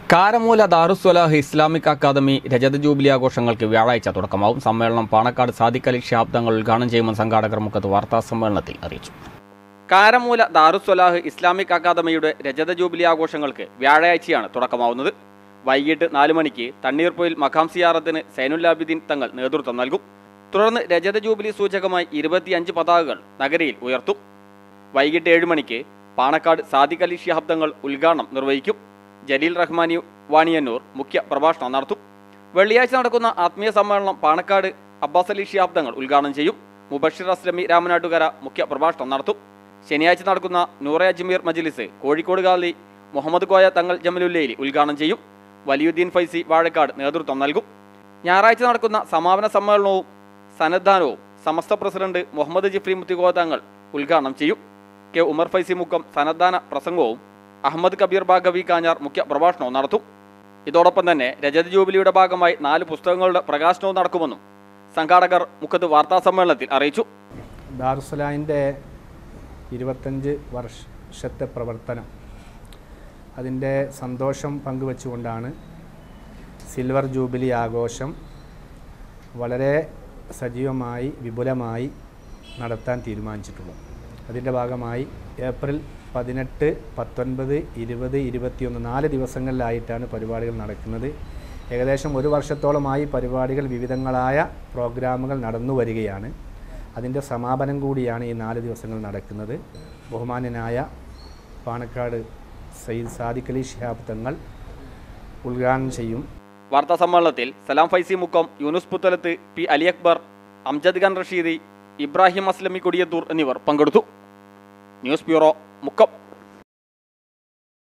Karamoola Darussalah Islamic academy രജത ജൂബിലി ആഘോഷങ്ങൾക്ക് വ്യാഴാഴ്ച തുടക്കമാവും സമ്മേളനം പാണക്കാട് സാദിഖ് അലി ഷിഹാബ് തങ്ങൾ ഉദ്ഘാടനം ചെയ്യുമെന്ന് സംഘാടകർ മുഖത്ത് വാർത്താ സമ്മേളനത്തിൽ അറിയിച്ചു കാരമൂല ദാറുസ്വലാഹ് ഇസ്ലാമിക് അക്കാദമിയുടെ രജത ജൂബിലി ആഘോഷങ്ങൾക്ക് വ്യാഴാഴ്ചയാണ് തുടക്കമാവുന്നത് വൈകിട്ട് നാല് മണിക്ക് തണ്ണീർപ്പൊയിൽ മഖാം സിയാറത്തിന് സൈനുല്ലാബിദ്ദീൻ തങ്ങൾ നേതൃത്വം നൽകും തുടർന്ന് രജത ജൂബിലി സൂചകമായി ഇരുപത്തിയഞ്ച് പതാകകൾ നഗരിയിൽ ഉയർത്തും വൈകിട്ട് ഏഴ് മണിക്ക് പാണക്കാട് സാദിഖ് അലി ഷിഹാബ് തങ്ങൾ ഉദ്ഘാടനം നിർവഹിക്കും ജലീൽ റഹ്മാനി വാണിയന്നൂർ മുഖ്യ പ്രഭാഷണം നടത്തും വെള്ളിയാഴ്ച നടക്കുന്ന ആത്മീയ സമ്മേളനം പാണക്കാട് അബ്ബാസ് അലി ഷിഹാബ് തങ്ങൾ ഉദ്ഘാടനം ചെയ്യും മുബഷിർ അസ്ലമി രാമനാട്ടുകര മുഖ്യ പ്രഭാഷണം നടത്തും ശനിയാഴ്ച നടക്കുന്ന നൂറെ അജ്മീർ മജ്ലിസ് കോഴിക്കോട് ഗാലി മുഹമ്മദ് കോയ തങ്ങൾ ജമലുല്ലയിൽ ഉദ്ഘാടനം ചെയ്യും വലിയുദ്ദീൻ ഫൈസി വാഴക്കാട് നേതൃത്വം നൽകും ഞായറാഴ്ച നടക്കുന്ന സമാപന സമ്മേളനവും സന്നദ്ധാനവും സമസ്ത പ്രസിഡന്റ് മുഹമ്മദ് ജിഫ്രി മുത്തികോ തങ്ങൾ ഉദ്ഘാടനം ചെയ്യും കെ ഉമർ ഫൈസി മുക്കം സന്നദ്ധാന പ്രസംഗവും അഹമ്മദ് കബീർ ബാഗവി കാഞ്ഞാർ മുഖ്യ പ്രഭാഷണവും നടത്തും ഇതോടൊപ്പം തന്നെ രജത ജൂബിലിയുടെ ഭാഗമായി നാല് പുസ്തകങ്ങളുടെ പ്രകാശനവും നടക്കുമെന്നും സംഘാടകർ മുഖത്ത് വാർത്താ സമ്മേളനത്തിൽ അറിയിച്ചു ദാറുസലാമിൻ്റെ ഇരുപത്തഞ്ച് വർഷത്തെ പ്രവർത്തനം അതിൻ്റെ സന്തോഷം പങ്കുവെച്ചുകൊണ്ടാണ് സിൽവർ ജൂബിലി ആഘോഷം വളരെ സജീവമായി വിപുലമായി നടത്താൻ തീരുമാനിച്ചിട്ടുള്ളത് അതിൻ്റെ ഭാഗമായി ഏപ്രിൽ പതിനെട്ട് പത്തൊൻപത് ഇരുപത് ഇരുപത്തിയൊന്ന് നാല് ദിവസങ്ങളിലായിട്ടാണ് പരിപാടികൾ നടക്കുന്നത് ഏകദേശം ഒരു വർഷത്തോളമായി പരിപാടികൾ വിവിധങ്ങളായ പ്രോഗ്രാമുകൾ നടന്നു വരികയാണ് അതിൻ്റെ സമാപനം കൂടിയാണ് ഈ നാല് ദിവസങ്ങൾ നടക്കുന്നത് ബഹുമാന്യനായ പാണക്കാട് സയ്യിദ് സാദിഖ് അലി ഷിഹാബ് തങ്ങൾ ഉദ്ഘാടനം ചെയ്യും വാർത്താ സമ്മേളനത്തിൽ സലാം ഫൈസി മുക്കം യൂനുസ് പുത്തലത്ത് പി അലി അക്ബർ അംജദ് ഖാൻ റഷീദി ഇബ്രാഹിം അസ്ലമി കൊടിയത്തൂർ എന്നിവർ പങ്കെടുത്തു ന്യൂസ് ബ്യൂറോ മുക്കം